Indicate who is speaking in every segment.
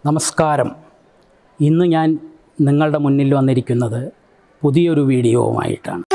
Speaker 1: നമസ്കാരം ഇന്ന് ഞാൻ നിങ്ങളുടെ മുന്നിൽ വന്നിരിക്കുന്നത് പുതിയൊരു വീഡിയോവുമായിട്ടാണ്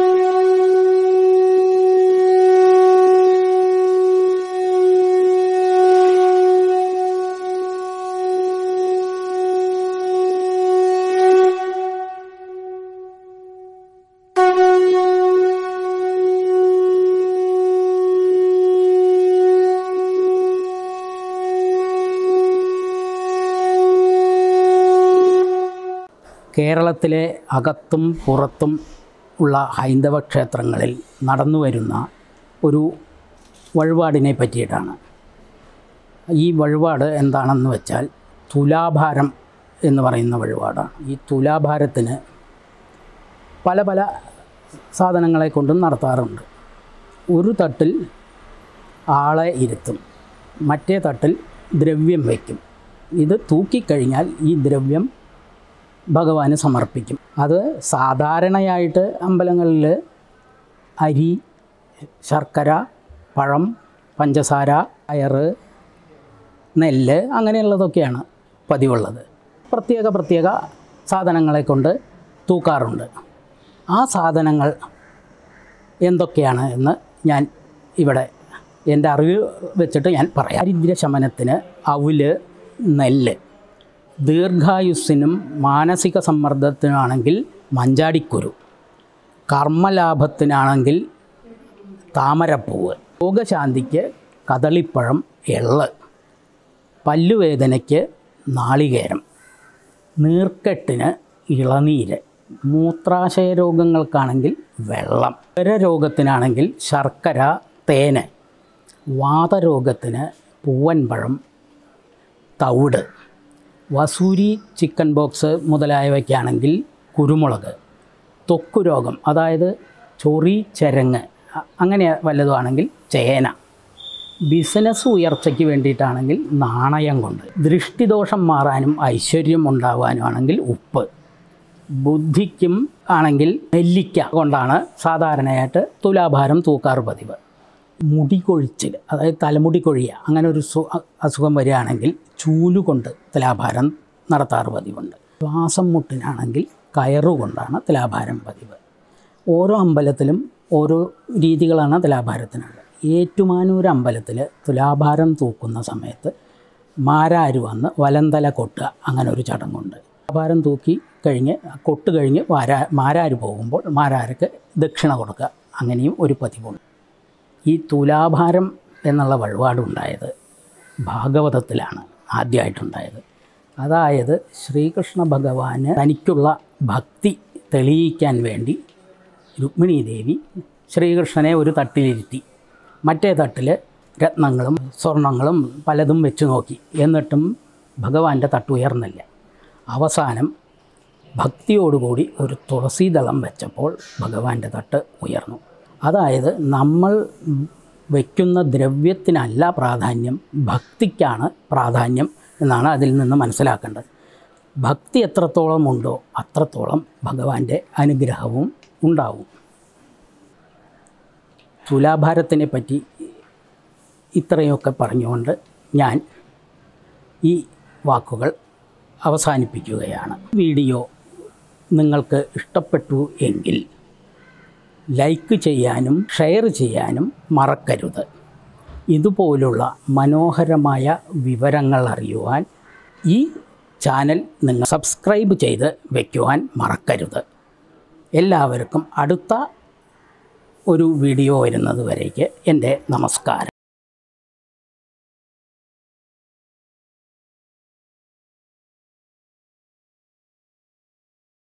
Speaker 1: കേരളത്തിലെ അകത്തും പുറത്തും ഉള്ള ഹൈന്ദവ ക്ഷേത്രങ്ങളിൽ നടന്നു വരുന്ന ഒരു വഴിപാടിനെ പറ്റിയിട്ടാണ് ഈ വഴിപാട് എന്താണെന്ന് വെച്ചാൽ തുലാഭാരം എന്ന് പറയുന്ന വഴിപാടാണ് ഈ തുലാഭാരത്തിന് പല പല സാധനങ്ങളെ കൊണ്ടും നടത്താറുണ്ട് ഒരു തട്ടിൽ ആളെ ഇരുത്തും മറ്റേ തട്ടിൽ ദ്രവ്യം വയ്ക്കും ഇത് തൂക്കിക്കഴിഞ്ഞാൽ ഈ ദ്രവ്യം ഭഗവാന് സമർപ്പിക്കും അത് സാധാരണയായിട്ട് അമ്പലങ്ങളിൽ അരി ശർക്കര പഴം പഞ്ചസാര അയറ് നെല്ല് അങ്ങനെയുള്ളതൊക്കെയാണ് പതിവുള്ളത് പ്രത്യേക പ്രത്യേക സാധനങ്ങളെ കൊണ്ട് തൂക്കാറുണ്ട് ആ സാധനങ്ങൾ എന്തൊക്കെയാണ് എന്ന് ഞാൻ ഇവിടെ എൻ്റെ അറിവ് വെച്ചിട്ട് ഞാൻ പറയാം ദാരിദ്ര്യ ശമനത്തിന് അവല് നെല്ല് ദീർഘായുസ്സിനും മാനസിക സമ്മർദ്ദത്തിനാണെങ്കിൽ മഞ്ചാടിക്കുരു കർമ്മലാഭത്തിനാണെങ്കിൽ താമരപ്പൂവ് രോഗശാന്തിക്ക് കദളിപ്പഴം എള്ള് പല്ലുവേദനയ്ക്ക് നാളികേരം നീർക്കെട്ടിന് ഇളനീര് മൂത്രാശയ രോഗങ്ങൾക്കാണെങ്കിൽ വെള്ളം രോഗത്തിനാണെങ്കിൽ ശർക്കര തേന് വാതരോഗത്തിന് പൂവൻപഴം തവിട് വസൂരി ചിക്കൻ ബോക്സ് മുതലായവയ്ക്കാണെങ്കിൽ കുരുമുളക് ത്വക്ക് രോഗം അതായത് ചൊറി ചരങ്ങ് അ- അങ്ങനെ വല്ലതുമാണെങ്കിൽ ചേന ബിസിനസ് ഉയർച്ചയ്ക്ക് വേണ്ടിയിട്ടാണെങ്കിൽ നാണയം കൊണ്ട് ദൃഷ്ടിദോഷം മാറാനും ഐശ്വര്യം ഉണ്ടാവാനുമാണെങ്കിൽ ഉപ്പ് ബുദ്ധിക്കും ആണെങ്കിൽ നെല്ലിക്ക കൊണ്ടാണ് സാധാരണയായിട്ട് തുലാഭാരം തൂക്കാറ് പതിവ് മുടി കൊഴിച്ചിൽ അതായത് തലമുടി കൊഴിയുക അങ്ങനെ ഒരു സു അ- അസുഖം വരികയാണെങ്കിൽ ചൂലുകൊണ്ട് തുലാഭാരം നടത്താറ് പതിവുണ്ട് ശ്വാസം മുട്ടിനാണെങ്കിൽ കയറുകൊണ്ടാണ് തുലാഭാരം പതിവ് ഓരോ അമ്പലത്തിലും ഓരോ രീതികളാണ് തുലാഭാരത്തിനുള്ളത് ഏറ്റുമാനൂർ അമ്പലത്തിൽ തുലാഭാരം തൂക്കുന്ന സമയത്ത് മാരാര് വന്ന് വലന്തല കൊട്ടുക അങ്ങനെ ഒരു ചടങ്ങുണ്ട് തുലാഭാരം തൂക്കി കഴിഞ്ഞ് കൊട്ട് കഴിഞ്ഞ് മാരാ മാരാര് പോകുമ്പോൾ മാരാർക്ക് ദക്ഷിണ കൊടുക്കുക അങ്ങനെയും ഒരു പതിവുണ്ട് ഈ തുലാഭാരം എന്നുള്ള വഴിപാടുണ്ടായത് ഭാഗവതത്തിലാണ് ആദ്യമായിട്ടുണ്ടായത് അതായത് ശ്രീകൃഷ്ണ ഭഗവാന് തനിക്കുള്ള ഭക്തി തെളിയിക്കാൻ വേണ്ടി രുക്മിണി ദേവി ശ്രീകൃഷ്ണനെ ഒരു തട്ടിലിരുത്തി മറ്റേ തട്ടിൽ രത്നങ്ങളും സ്വർണങ്ങളും പലതും വെച്ച് നോക്കി എന്നിട്ടും ഭഗവാന്റെ തട്ട് ഉയർന്നില്ല അവസാനം ഭക്തിയോടുകൂടി ഒരു തുളസീദളം വെച്ചപ്പോൾ ഭഗവാന്റെ തട്ട് ഉയർന്നു അതായത് നമ്മൾ വയ്ക്കുന്ന ദ്രവ്യത്തിനല്ല പ്രാധാന്യം ഭക്തിക്കാണ് പ്രാധാന്യം എന്നാണ് അതിൽ നിന്ന് മനസ്സിലാക്കേണ്ടത് ഭക്തി എത്രത്തോളം ഉണ്ടോ അത്രത്തോളം ഭഗവാന്റെ അനുഗ്രഹവും ഉണ്ടാവും തുലാഭാരത്തിനെ പറ്റി ഇത്രയൊക്കെ പറഞ്ഞുകൊണ്ട് ഞാൻ ഈ വാക്കുകൾ അവസാനിപ്പിക്കുകയാണ് വീഡിയോ നിങ്ങൾക്ക് ഇഷ്ടപ്പെട്ടു എങ്കിൽ ലൈക്ക് ചെയ്യാനും ഷെയർ ചെയ്യാനും മറക്കരുത് ഇതുപോലുള്ള മനോഹരമായ വിവരങ്ങൾ അറിയുവാൻ ഈ ചാനൽ നിങ്ങൾ സബ്സ്ക്രൈബ് ചെയ്ത് വയ്ക്കുവാൻ മറക്കരുത് എല്ലാവർക്കും അടുത്ത ഒരു വീഡിയോ വരുന്നത് വരേക്ക് എൻ്റെ നമസ്കാരം